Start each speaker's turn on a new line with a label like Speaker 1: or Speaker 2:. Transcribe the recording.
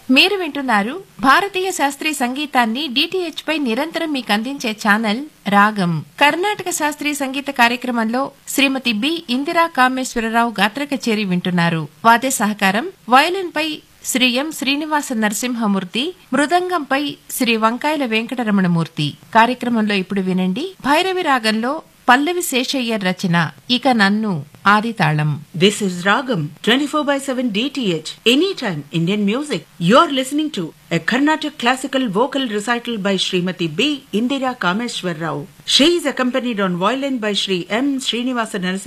Speaker 1: మీరు వింటున్నారు భారతీయ శాస్త్రీయ సంగీతాన్ని డిటిహెచ్ పై నిరంతరం మీకు అందించే ఛానల్ రాగం కర్ణాటక శాస్త్రీయ సంగీత కార్యక్రమంలో శ్రీమతి బి ఇందిరా కామేశ్వరరావు గాత్ర కచేరి వింటున్నారు వాద్య సహకారం వయలిన్ పై శ్రీ ఎం శ్రీనివాస నరసింహమూర్తి మృదంగంపై శ్రీ వంకాయల వెంకటరమణమూర్తి కార్యక్రమంలో ఇప్పుడు వినండి భైరవి రాగంలో పల్లవి శేషయ్య రచన ఇక నన్ను ఆదితాళం
Speaker 2: This is Ragam 24 by 7 DTH. Anytime Indian music. You're listening to a Carnatic classical vocal recital by Srimati B. Indira Kameshwar Rao. She is accompanied on violin by Sri M. Srinivasa